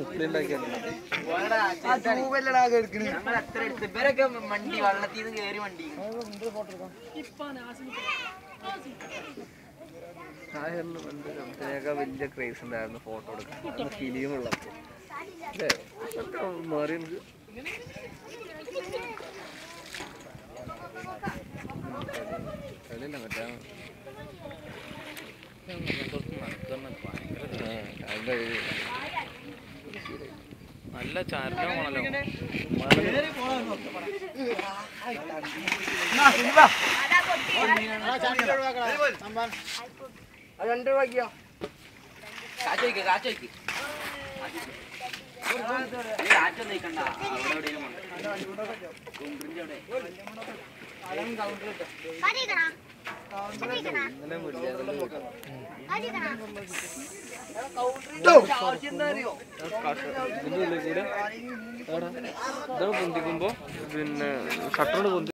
ഞങ്ങൾ എത്ര എടുത്ത് ഇവരൊക്കെ വണ്ടി വള്ളത്തിൽ നിന്ന് കയറി വണ്ടി അതിനൊക്കെ വലിയ ക്രേസ് ഉണ്ടായിരുന്നു ഫോട്ടോ എടുക്കാൻ ഫിലിമുള്ളപ്പോൾ മാറി നമുക്ക് കളിയല്ല മറ്റേ അതിന്റെ നല്ല ചാരമാണല്ലോ കാച്ചോയ്ക്ക് കാച്ചോയ്ക്ക് കാറ്റൊന്നും നിൽക്കണ്ട അവിടെ എവിടെയും കുണ്ടിന്റെ അവിടെ ഇന്നലെ മുല്ലാതെ ഇതിന്റെ ഉള്ളിൽ കൂടെ ആടാ. ഇതാണ് പൊന്തിക്കുമ്പോ പിന്നെ ഷട്ടറോട് പൊന്തി